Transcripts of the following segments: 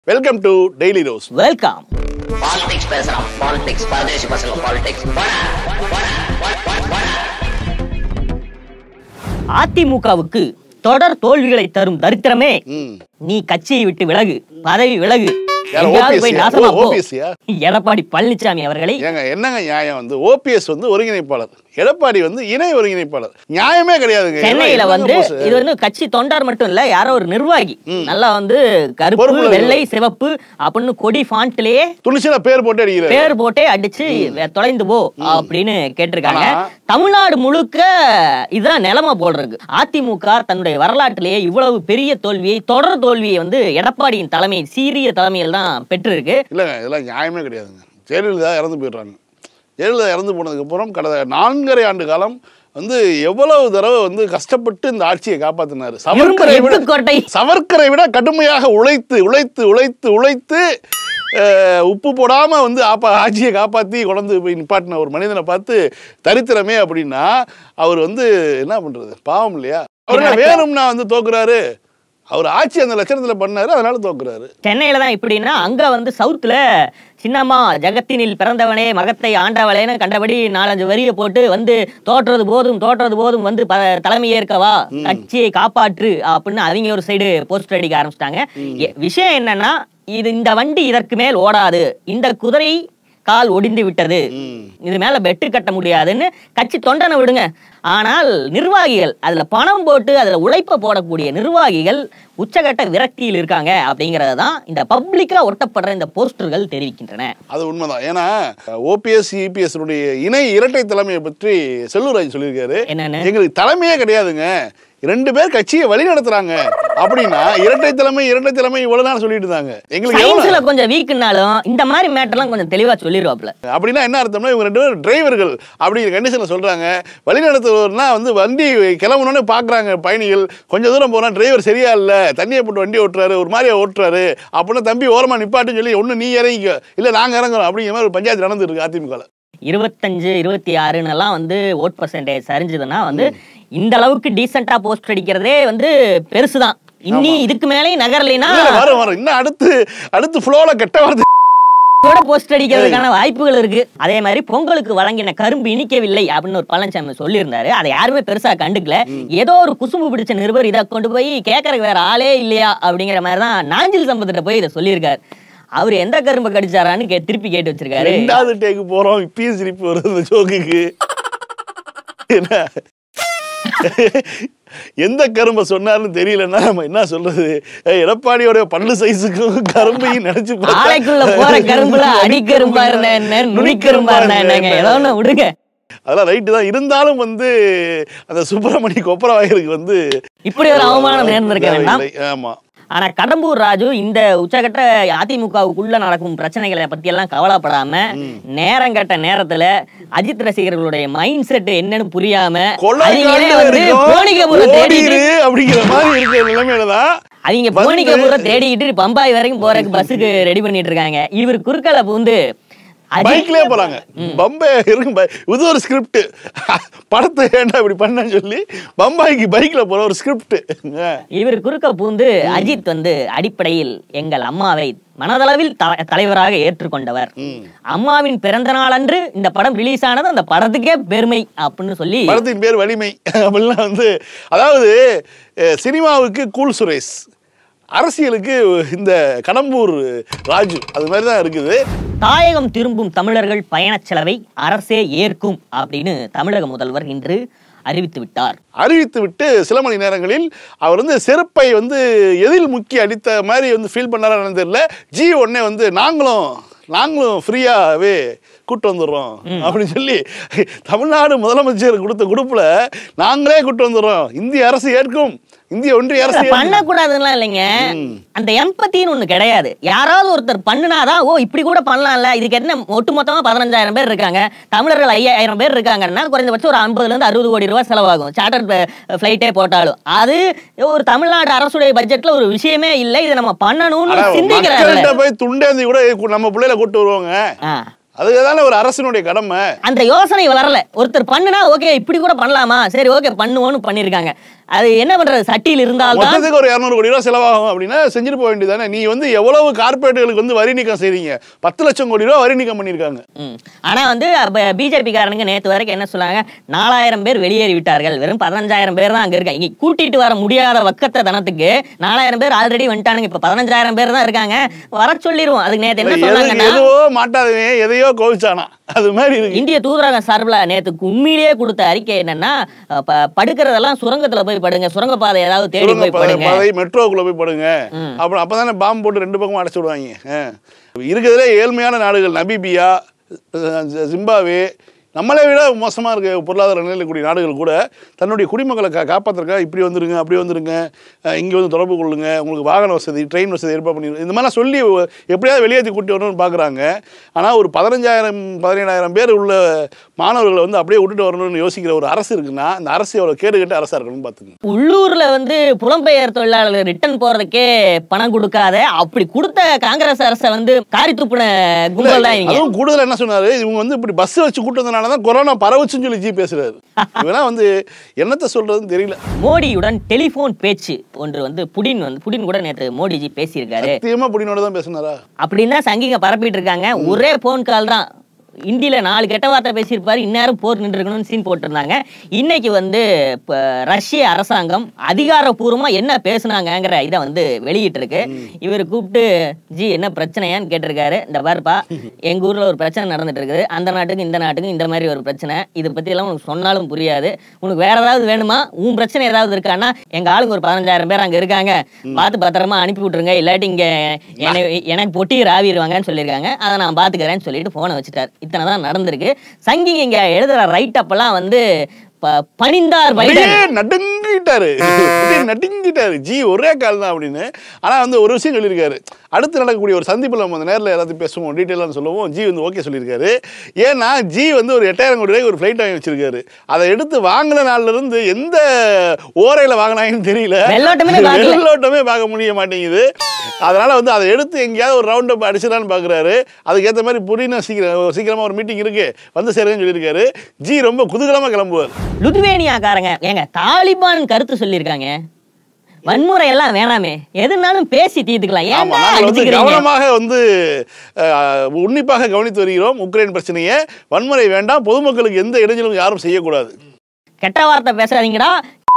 Welcome to daily rose welcome politics பேசுறான் politics பரதேசி பசங்க பாலிடிக்ஸ் அதிமுகவுக்கு தொடர் தோல்விகளை தரும் தரித்திரமே ம். நீ கட்சியை விட்டு விலகு பதவி விலகு யார், எங்கேயாவது OPS போய் யா? நாசமா ஓ, போ. OPS யா? எடப்பாடி பழனிசாமி அவர்களை ஏங்க என்னங்க நியாயம் வந்து ஓபிஎஸ் வந்து ஒருங்கிணைப்பாளர் எடப்பாடி வந்து இணை ஒருங்கிணைப்பாளர் நியாயமே கிடையாதுங்க சென்னையில என்னங்க வந்து போஸ்? இது வந்து கட்சி தொண்டர் மட்டும் இல்ல யாரோ ஒரு நிர்வாகி நல்லா வந்து கருப்பு பொறுப்புல வெள்ளை சிவப்பு அப்படின்னு கொடி ஃபாண்ட்லயே துணிச்சலா பேர் போட்டு அடிக்கிறாரு பேர் போட்டே அடிச்சு வே- தொலைந்து போ அப்படின்னு கேட்டிருக்காங்க ஆனா- தமிழ்நாடு முழுக்க இதுதான் நிலைமை போல் இருக்கு அதிமுக தன்னுடைய வரலாற்றிலேயே இவ்வளவு பெரிய தோல்வியை தொடர் தோல்வியை வந்து எடப்பாடியின் தலைமை சீரிய தலைமையில் தான் பெற்றிருக்கு இல்லைங்க இதெல்லாம் நியாயமே கிடையாதுங்க ஜெயலலிதா இறந்து போயிடுறாங்க ஜெயலலிதா இறந்து போனதுக்கப்புறம் கடந்த நான்கரை ஆண்டு காலம் வந்து எவ்வளவு தடவை வந்து கஷ்டப்பட்டு இந்த ஆட்சியை காப்பாத்தினாரு சவர்க்கரை விட எட்டுக்கோட்டை. சவர்க்கரை விட கடுமையாக உழைத்து உழைத்து உழைத்து உழைத்து அஹ், உப்பு போடாம வந்து ஆப்பா ஆட்சியை காப்பாத்தி கொண்டு போய் நிப்பாட்டின ஒரு மனிதனை பார்த்து தரித்திரமே அப்படின்னா அவர் வந்து என்ன பண்றது பாவம் இல்லையா அவர் என்ன வேணும்னா வந்து தோக்குறாரு அவர் ஆட்சி அந்த லட்சணத்துல பண்ணாரு அதனால தோக்குறாரு சென்னையில தான் இப்படின்னா அங்க வந்து சவுத்துல சின்னம்மா ஜகத்தினில் பிறந்தவனே மகத்தை ஆண்டவளேன்னு கண்டபடி நாலஞ்சு வரியை போட்டு வந்து தோற்றது போதும் தோற்றது போதும் வந்து ப- தலைமை ஏற்கவா கட்சியை காப்பாற்று அப்படின்னு அவங்க ஒரு சைடு போஸ்டர் அடிக்க ஆரம்பிச்சிட்டாங்க விஷயம் என்னன்னா இது இந்த வண்டி இதற்கு மேல் ஓடாது இந்த குதிரை கால் ஒடிந்து விட்டது இது மேல பெட்டு கட்ட முடியாதுன்னு கட்சி தொண்டனை விடுங்க ஆனால் நிர்வாகிகள் அதுல பணம் போட்டு அதுல உழைப்ப போடக்கூடிய நிர்வாகிகள் உச்சகட்ட விரக்தியில் இருக்காங்க அப்படிங்கறது தான் இந்த பப்ளிக்கா ஒட்டப்படுற இந்த போஸ்டர்கள் தெரிவிக்கின்றன அது உண்மைதான் ஏன்னா ஓபிஎஸ் இபிஎஸ் இணை இரட்டை தலைமையை பற்றி செல்லூராஜ் சொல்லியிருக்காரு என்னன்னு? எங்களுக்கு தலைமையே கிடையாதுங்க ரெண்டு பேர் கட்சியை வழி நடத்துறாங்க அப்படின்னா இரட்டை தலைமை இரட்டை தலைமை இவ்வளவு நாள் சொல்லிட்டு இருந்தாங்க எங்களுக்கு சயின்ஸ்ல எவ்வளவு கொஞ்சம் வீக்குனாலும் இந்த மாதிரி மேட்டர்லாம் கொஞ்சம் தெளிவா சொல்லிடுவாப்ல அப்படின்னா என்ன அர்த்தம்னா இவங்க ரெண்டு பேரும் டிரைவர்கள் அப்படிங்கிற கண்டிஷன்ல சொல்றாங்க வழி நடத்துவர்னா வந்து வண்டி கிளம்பணும்னு பாக்குறாங்க பயணிகள் கொஞ்சம் தூரம் போனா டிரைவர் சரியா இல்ல தண்ணியை போட்டு வண்டி ஓட்டுறாரு ஒரு மாதிரியா ஓட்டுறாரு அப்படின்னா தம்பி ஓரமா நிப்பாட்டுன்னு சொல்லி ஒண்ணு நீ இறங்கிக்க இல்ல நாங்க இறங்குறோம் அப்படிங்கிற மாதிரி ஒரு பஞ்சாயத்து நடந்துருக்கு அதிமுக இருபத்தஞ்சு இருபத்தி ஆறுன்னு எல்லாம் வந்து ஓட் பர்சன்டேஜ் சரிஞ்சதுன்னா வந்து இந்த அளவுக்கு டீசெண்டா போஸ்ட் அடிக்கிறதே வந்து பெருசுதான் இன்னி இதுக்கு மேலேயும் நகரலைன்னா இல்ல, வரும் வரும் இன்னும் அடுத்து அடுத்து ஃப்ளோல கெட்ட வார்த்தை கூட போஸ்ட் அடிக்கிறதுக்கான வாய்ப்புகள் இருக்கு அதே மாதிரி பொங்கலுக்கு வழங்கின கரும்பு இனிக்கவில்லை அப்படின்னு ஒரு பழனிசாமி சொல்லியிருந்தாரு அதை யாருமே பெருசா கண்டுக்கல ஏதோ ஒரு குசும்பு பிடிச்ச நிருபர் இதை கொண்டு போய் கேட்கறதுக்கு வேற ஆளே இல்லையா அப்படிங்கிற மாதிரி தான் நாஞ்சில் சம்பத்திட்ட போய் இதை சொல்லியிருக்காரு அவர் எந்த கரும்பை கடிச்சாரான்னு கே திருப்பி கேட்டு வச்சிருக்காரு ரெண்டாவது டேக்கு போறோம் இப்பயும் சிரிப்பு வருது இந்த ஜோக்குக்கு என்ன எந்த கரும்பை சொன்னாருன்னு தெரியலன்னா நம்ம என்ன சொல்றது ஏய், எடப்பாடியோட பல்லு சைஸுக்கும் கரும்பையும் நினைச்சு பார்த்தா- ஆலைக்குள்ள போற கரும்புல அடிக்கரும்பா இருந்தா என்ன நுனிக்கரும்பா இருந்தா என்னங்க ஏதோ ஒண்ணு விடுங்க அதெல்லாம் ரைட்டு தான் இருந்தாலும் வந்து அந்த சுப்பிரமணி கொப்பரவாயருக்கு வந்து இப்படி ஒரு அவமானம் நேர்ந்திருக்க வேண்டாம் தேவையில்லை. ஆமா ஆனா கடம்பூர் ராஜு இந்த உச்சகட்ட அதிமுகவுக்குள்ள நடக்கும் பிரச்சனைகளை பத்தி எல்லாம் கவலைப்படாம நேரங்கட்ட நேரத்துல அஜித் ரசிகர்களுடைய மைண்ட் செட் என்னன்னு புரியாம அவங்களே வந்து போனிகபுரம் தேடிட்டு ஓடிரு அப்படிங்கிற மாதிரி இருக்கிற நிலைமையில தான் அவங்க வந்து- போனிகபுரம் தேடிக்கிட்டு பம்பாய் வரைக்கும் போறதுக்கு பஸ்ஸுக்கு ரெடி பண்ணிட்டு இருக்காங்க இவர் குறுக்கல பூந்து அஜித் பைக்லயே போறாங்க பம்பே இருக்கு பை- இது ஒரு ஸ்கிரிப்ட் படத்தை ஏன்டா இப்படி பண்ணன்னு சொல்லி பம்பாய்க்கு பைக்ல போற ஒரு ஸ்கிரிப்ட் இவர் குறுக்க பூந்து அஜித் வந்து அடிப்படையில் எங்கள் அம்மாவை மனதளவில் த- தலைவராக ஏற்றுக்கொண்டவர் அம்மாவின் பிறந்த நாள் அன்று இந்த படம் ரிலீஸ் ஆனது அந்த படத்துக்கே பெருமை அப்படின்னு சொல்லி படத்தின் பேர் வலிமை அப்படிலாம் வந்து அதாவது அஹ், சினிமாவுக்கு கூல் சுரேஷ் அரசியலுக்கு இந்த கடம்பூர் ராஜு அது மாதிரி தான் இருக்குது தாயகம் திரும்பும் தமிழர்கள் பயணச் செலவை அரசே ஏற்கும் அப்படின்னு தமிழக முதல்வர் இன்று அறிவித்து விட்டார் அறிவித்து விட்டு சில மணி நேரங்களில் அவர் வந்து செருப்பை வந்து எதில் முக்கி அடித்த மாதிரி வந்து ஃபீல் பண்ணாரான்னு தெரியல ஜி உடனே வந்து நாங்களும் நாங்களும் ஃப்ரீயாகவே கூட்டு வந்துடுறோம் அப்படின்னு சொல்லி தமிழ்நாடு முதலமைச்சர் கொடுத்த குரூப்பில் நாங்களே கூட்டு வந்துடுறோம் இந்திய அரசு ஏற்கும் இந்திய ஒன்றிய அரசு ஏற்கும். பண்ணக்கூடாதுலாம் இல்லைங்க அந்த எம்பத்தின்னு ஒண்ணு கிடையாது யாராவது ஒருத்தர் பண்ணுனாதான் ஓ இப்படி கூட பண்ணலாம்ல இதுக்கு என்ன ஒட்டு மொத்தமா பதினஞ்சாயிரம் பேர் இருக்காங்க தமிழர்கள் ஐயாயிரம் பேர் இருக்காங்கன்னா குறைந்தபட்சம் ஒரு ஐம்பதுல இருந்து அறுபது கோடி ரூபாய் செலவாகும் சார்ட்டர் ஃபிளைட்டே போட்டாலும் அது ஒரு தமிழ்நாடு அரசுடைய பட்ஜெட்ல ஒரு விஷயமே இல்லை இதை நம்ம பண்ணணும்னு ஆனா சிந்திக்கிறாங்கல்ல மக்கள்கிட்ட போய் துண்டேந்தி கூட நம்ம பிள்ளையில கூட்டு வருவாங்க ஆ. அதுதானே ஒரு அரசினுடைய கடமை அந்த யோசனை வரல ஒருத்தர் பண்ணுனா ஓகே இப்படி கூட பண்ணலாமா சரி ஓகே பண்ணுவோம்னு பண்ணிருக்காங்க அது என்ன பண்றது சட்டியில் இருந்தால்தான் மொத்தத்துக்கு ஒரு இரநூறு கோடி ரூபா செலவாகும் அப்படின்னா செஞ்சுட்டு போக வேண்டியதானே நீ வந்து எவ்வளவு கார்பரேட்டுகளுக்கு வந்து வரி நீக்கம் செய்றீங்க பத்து லட்சம் கோடி ரூபா வரி நீக்கம் பண்ணியிருக்காங்க ம். ஆனா வந்து பிஜேபி காரனுங்க நேத்து வரைக்கும் என்ன சொன்னாங்க நாலாயிரம் பேர் வெளியேறி விட்டார்கள் வெறும் பதினஞ்சாயிரம் பேர் தான் அங்க இருக்காங்க இங்க கூட்டிட்டு வர முடியாத வக்கத்த தனத்துக்கு நாலாயிரம் பேர் ஆல்ரெடி வந்துட்டானுங்க இப்ப பதினஞ்சாயிரம் பேர் தான் இருக்காங்க வர சொல்லிருவோம் அதுக்கு நேத்து என்ன எது- சொன்னாங்கன்னா எதுவோ மாட்டாதவன் எதையோ கோவிச்சானா அது மாதிரி இருக்கு இந்திய தூதரகம் சார்பில் நேத்து உண்மையிலேயே கொடுத்த அறிக்கை என்னன்னா அஹ், ப- படுக்கிறதெல்லாம் சுரங்கத்துல போய் படுங்க சுரங்கப்பாதை ஏதாவது தேடி சுரங்க போய் படுங்க பாதை மெட்ரோக்குள்ள போய் படுங்க அப்புறம் அப்பதானே பாம்பு போட்டு ரெண்டு பக்கமும் அடைச்சு விடுவாங்க ஆ. இருக்கிறதுலே ஏழ்மையான நாடுகள் நபீபியா அஹ், ஜிம்பாவே நம்மளை விட மோசமாக இருக்க பொருளாதார நிலையில் கூடிய நாடுகள் கூட தன்னுடைய குடிமக்களை கா காப்பாற்றுறக்கா இப்படி வந்துருங்க அப்படி வந்துருங்க இங்கே வந்து தொடர்பு கொள்ளுங்க உங்களுக்கு வாகன வசதி ட்ரெயின் வசதி ஏற்பாடு பண்ணி இந்த மாதிரிலாம் சொல்லி எப்படியாவது வெளியேற்றி கூட்டி வரணும்னு பார்க்குறாங்க ஆனால் ஒரு பதினஞ்சாயிரம் பதினேழாயிரம் பேர் உள்ள மாணவர்களை வந்து அப்படியே விட்டுட்டு வரணும்னு யோசிக்கிற ஒரு அரசு இருக்குன்னா அந்த அரசு எவ்வளோ கேடுகட்ட அரசாக இருக்கணும்னு பார்த்துங்க உள்ளூர்ல வந்து புலம்பெயர் தொழிலாளர்கள் ரிட்டர்ன் போறதுக்கே பணம் கொடுக்காத அப்படி கொடுத்த காங்கிரஸ் அரசை வந்து காரி துப்புன கும்பல் தான் இவங்க அதுவும் கூடுதல் என்ன சொன்னாரு இவங்க வந்து இப்படி பஸ் வச்சு கூட்டு வந்தனால தான் கொரோனா பரவுச்சுன்னு சொல்லி ஜி பேசுறாரு இவனா வந்து என்னத்த சொல்றதுன்னு தெரியல மோடியுடன் டெலிபோன் பேச்சு ஒன்று வந்து புடின் வந்து புடின் கூட நேற்று மோடிஜி பேசியிருக்காரு சத்தியமா புடினோட தான் பேசினாரா அப்படின்னு தான் சங்கிங்க பரப்பிட்டு இருக்காங்க ஒரே போன் கால் தான் இந்தியில நாலு கெட்ட வார்த்தை பேசியிருப்பாரு இந்நேரம் போர் நின்றுக்கணும்னு சீன் போட்டிருந்தாங்க இன்னைக்கு வந்து இப்ப ரஷ்ய அரசாங்கம் அதிகாரப்பூர்வமா என்ன பேசுனாங்கங்கிற இதை வந்து வெளியிட்டு இருக்கு இவர் கூப்பிட்டு ஜி என்ன பிரச்சனையான்னு கேட்டிருக்காரு இந்த பாருப்பா எங்க ஊர்ல ஒரு பிரச்சனை நடந்துட்டு இருக்குது அந்த நாட்டுக்கு இந்த நாட்டுக்கு இந்த மாதிரி ஒரு பிரச்சனை இதை பத்தி எல்லாம் உனக்கு சொன்னாலும் புரியாது உனக்கு வேற ஏதாவது வேணுமா உன் பிரச்சனை ஏதாவது இருக்கான்னா எங்க ஆளுங்க ஒரு பதினஞ்சாயிரம் பேர் அங்க இருக்காங்க பார்த்து பத்திரமா அனுப்பி விட்டுருங்க இல்லாட்டி இங்க என்னை எனக்கு பொட்டி ராவிடுவாங்கன்னு சொல்லியிருக்காங்க அதை நான் பாத்துக்கிறேன்னு சொல்லிட்டு போனை வச்சுட்டார் இத்தனை தான் நடந்திருக்கு சங்கி இங்க எழுதுற ரைட் அப்பெல்லாம் வந்து ப- பணிந்தார் அப்படியே பைடன் நடுங்கிட்டாரு அப்படியே நடுங்கிட்டாரு ஜி ஒரே கால் தான் அப்படின்னு ஆனா வந்து ஒரு விஷயம் சொல்லியிருக்காரு அடுத்து நடக்கக்கூடிய ஒரு சந்திப்பில் நம்ம அந்த நேரில் எல்லாத்தையும் பேசுவோம் டீட்டெயிலாக சொல்லுவோம் ஜி வந்து ஓகே சொல்லியிருக்காரு ஏன்னா ஜி வந்து ஒரு எட்டாயிரம் கோடி ரூபாய்க்கு ஒரு ஃப்ளைட் வாங்கி வச்சிருக்காரு அதை எடுத்து வாங்கின நாள்ல இருந்து எந்த ஓரையில் வாங்கினாங்கன்னு தெரியல வெள்ளோட்டமே பார்க்கல. வெள்ளோட்டமே பார்க்க முடிய மாட்டேங்குது அதனால வந்து அதை எடுத்து எங்கேயாவது ஒரு ரவுண்ட் அப் அடிச்சிடலான்னு பார்க்குறாரு அதுக்கேற்ற மாதிரி புரியும் சீக்கிரம் சீக்கிரமா ஒரு மீட்டிங் இருக்கு வந்து சேருங்கன்னு சொல்லியிருக்காரு ஜி ரொம்ப குதூகலமாக கிளம்புவார் லுத்வேனியாக்காரங்க ஏங்க தாலிபான் கருத்து சொல்லியிருக்காங்க வன்முறை எல்லாம் வேணாமே எதுனாலும் பேசி தீர்த்துக்கலாம் ஆமா ஏன் நாங்கள் வந்து அடிச்சுக்கிறீங்க கவனமாக வந்து அஹ், உன்னிப்பாக கவனித்து வருகிறோம் உக்ரைன் பிரச்சனையை வன்முறை வேண்டாம் பொதுமக்களுக்கு எந்த இடைஞ்சலும் யாரும் செய்யக்கூடாது கெட்ட வார்த்தை பேசாதீங்கடா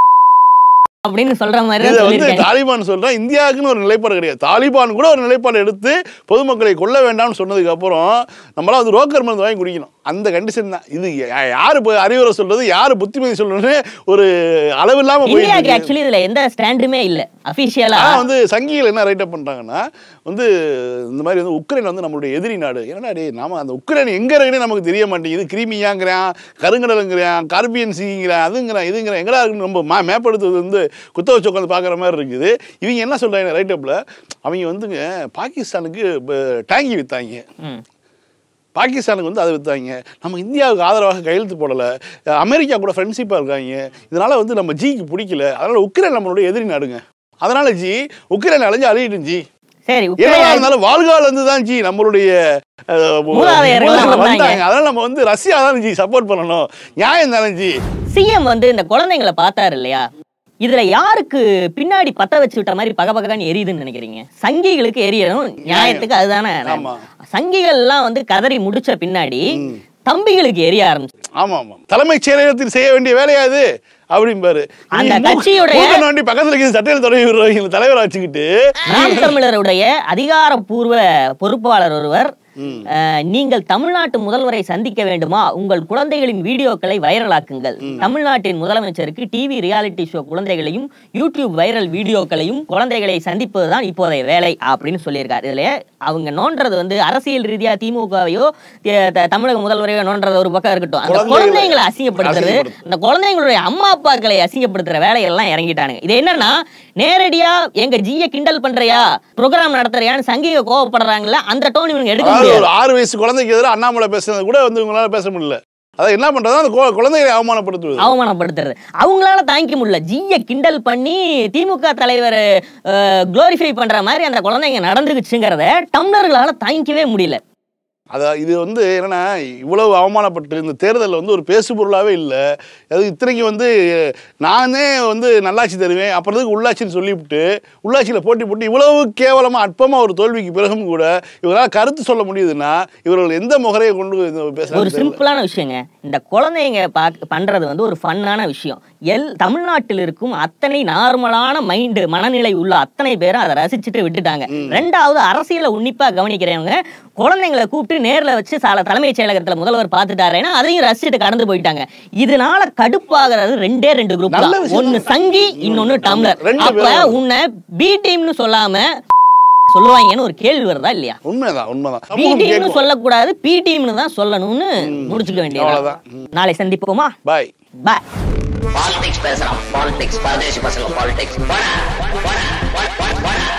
அப்படின்னு சொல்ற மாதிரி இதை தான் வந்து சொல்லியிருக்காங்க தாலிபான் சொல்றேன் இந்தியாவுக்குன்னு ஒரு நிலைப்பாடு கிடையாது தாலிபான் கூட ஒரு நிலைப்பாடு எடுத்து பொதுமக்களை கொல்ல வேண்டாம்னு சொன்னதுக்கு அப்புறம் நம்மளாம் வந்து ரோக்கர் மருந்து வாங்கி குடிக்கணும் அந்த கண்டிஷன் தான் இது யா- யாரு போய் அறிவுரை சொல்றது யாரு புத்திமதி சொல்றதுன்னு ஒரு அளவில்லாம இந்தியாவுக்கு போயிட்டு ஆக்சுவலி இதுல எந்த ஸ்டாண்டுமே இல்ல அபிஷியலா ஆனா வந்து சங்கிகள் என்ன ரைட் அப் பண்றாங்கன்னா வந்து இந்த மாதிரி வந்து உக்ரைன் வந்து நம்மளுடைய எதிரி நாடு என்னடா டேய் நாம அந்த உக்ரைன் எங்க இருக்குன்னு நமக்கு தெரிய மாட்டேங்குது கிருமியாங்கிறான் கருங்கடலுங்கிறான் கார்பியன் சீங்கிறான் அதுங்கிறான் இதுங்கிறான் எங்கடா இருக்குன்னு நம்ம மா மேப் எடுத்தது வந்து குத்த வச்சு உட்காந்து பார்க்குற மாதிரி இருக்குது இவங்க என்ன சொல்றாங்க ரைட் அப்ல அவங்க வந்துங்க பாகிஸ்தானுக்கு ப- டேங்கி வித்தாங்க ம். பாகிஸ்தானுக்கு வந்து அதை வித்தாங்க நம்ம இந்தியாவுக்கு ஆதரவாக கையெழுத்து போடலை அமெரிக்கா கூட ஃப்ரெண்ட்ஷிப்பாக இருக்காங்க இதனால வந்து நம்ம ஜிக்கு பிடிக்கல அதனால உக்ரைன் நம்மளுடைய எதிரி நாடுங்க அதனால ஜி உக்ரைன் அலைஞ்சு அழியிட்டும் ஜி சரி என்னவா உக்ரைன் இருந்தாலும் வாழ்கால் வந்து தான் ஜி நம்மளுடைய அஹ், மூதாதையர்கள் மூதாதையர்கள் வந்தாங்க. வந்தாங்க அதனால நம்ம வந்து ரஷ்யா தான் ஜி சப்போர்ட் பண்ணணும் நியாயம் தானே ஜி சிஎம் வந்து இந்த குழந்தைங்களை பார்த்தாரு இல்லையா இதுல யாருக்கு பின்னாடி பத்த வச்சு விட்ட மாதிரி பகபகன்னு எரியுதுன்னு நினைக்கிறீங்க சங்கிகளுக்கு எரியணும் நியாயத்துக்கு அதுதானே ஆமா. சங்கிகள் எல்லாம் வந்து கதறி முடிச்ச பின்னாடி தம்பிகளுக்கு எரிய ஆரம்பிச்சு ஆமா ஆமா தலைமைச் செயலகத்தில் செய்ய வேண்டிய வேலையா அது அப்படிம்பாரு அந்த நீ மூ- கட்சியுடைய- மூக்க நோண்டி பக்கத்துல இருக்கிற சட்டையில் தொடங்கி விடுறவங்க தலைவரை வச்சுக்கிட்டு நாம் தமிழருடைய அதிகாரப்பூர்வ பொறுப்பாளர் ஒருவர் அஹ், நீங்கள் தமிழ்நாட்டு முதல்வரை சந்திக்க வேண்டுமா உங்கள் குழந்தைகளின் வீடியோக்களை வைரலாக்குங்கள் தமிழ்நாட்டின் முதலமைச்சருக்கு டிவி ரியாலிட்டி ஷோ குழந்தைகளையும் யூடியூப் வைரல் வீடியோக்களையும் குழந்தைகளை சந்திப்பதுதான் இப்போதைய வேலை அப்படின்னு சொல்லியிருக்காரு இதுல அவங்க நோன்றது வந்து அரசியல் ரீதியா திமுகவையோ தி- த- தமிழக முதல்வரையோ நோன்றது ஒரு பக்கம் இருக்கட்டும் அந்த குழந்தைகளை குழந்தைங்களை அசிங்கப்படுத்துறது அசிங்கப்படுத்து. அந்த குழந்தைங்களுடைய அம்மா அப்பாக்களை அசிங்கப்படுத்துற வேலையெல்லாம் இறங்கிட்டானுங்க இது என்னன்னா நேரடியா எங்க ஜிய கிண்டல் பண்றியா ப்ரோக்ராம் நடத்துறியான்னு சங்கிக கோவப்படுறாங்கல்ல அந்த டோன் இவங்க எடுக்க அதாவது முடியாது ஒரு ஆறு வயசு குழந்தைக்கு எதிராக அண்ணாமலை பேசுறது கூட வந்து உங்களால பேச முடியல அதான் என்ன பண்றது அந்த கு- குழந்தைகளை அவமானப்படுத்துவது அவமானப்படுத்துறது அவங்களால தாங்கிக்க முடியல ஜிய கிண்டல் பண்ணி திமுக தலைவர் குளோரிஃபை பண்ற மாதிரி அந்த குழந்தைங்க நடந்துக்குச்சுங்கிறத டம்ளர்களால தாங்கிக்கவே முடியல அதான் இது வந்து என்னன்னா இவ்வளவு அவமானப்பட்டு இந்த தேர்தலில் வந்து ஒரு பேசு பொருளாகவே இல்லை அது இத்தனைக்கு வந்து நானே வந்து நல்லாட்சி தருவேன் அப்புறத்துக்கு உள்ளாட்சின்னு சொல்லிவிட்டு உள்ளாட்சியில் போட்டி போட்டு இவ்வளவு கேவலமாக அற்பமாக ஒரு தோல்விக்கு பிறகும் கூட இவரால் கருத்து சொல்ல முடியுதுன்னா இவர்கள் எந்த முகரையை கொண்டு ஒரு பேசுகிறாங்க சிம்பிளான விஷயங்க இந்த குழந்தைங்க பாக் பண்றது வந்து ஒரு ஃபன்னான விஷயம் எல் தமிழ்நாட்டில் இருக்கும் அத்தனை நார்மலான மைண்டு மனநிலை உள்ள அத்தனை பேரும் அதை ரசிச்சுட்டு விட்டுட்டாங்க ரெண்டாவது அரசியலை உன்னிப்பா கவனிக்கிறவங்க குழந்தைங்களை கூப்பிட்டு நேர்ல வச்சு சால தலைமைச் செயலகத்துல முதல்வர் பார்த்துட்டாருன்னா அதையும் ரசிச்சுட்டு கடந்து போயிட்டாங்க இதனால கடுப்பாகிறது ரெண்டே ரெண்டு குரூப் நல்ல தான் விஷயம் ஒன்னு சங்கி இன்னொன்னு டம்ளர் ரெண்டு அப்ப பேரும். உன்னை பி டீம்னு சொல்லாம சொல்லுவாங்கன்னு ஒரு கேள்வி வருதா இல்லையா உண்மைதான் உண்மைதான் பி சமூகம் டீம்னு கேட்கும் சொல்லக்கூடாது பி டீம்னு தான் சொல்லணும்னு முடிச்சுக்க வேண்டியது அவ்வளவுதான். நாளை சந்திப்போமா பாய் பாய் பாலிடிக்ஸ் பேசுறான் பாலிடிக்ஸ் பரதேசி பசங்க பாலிடிக்ஸ்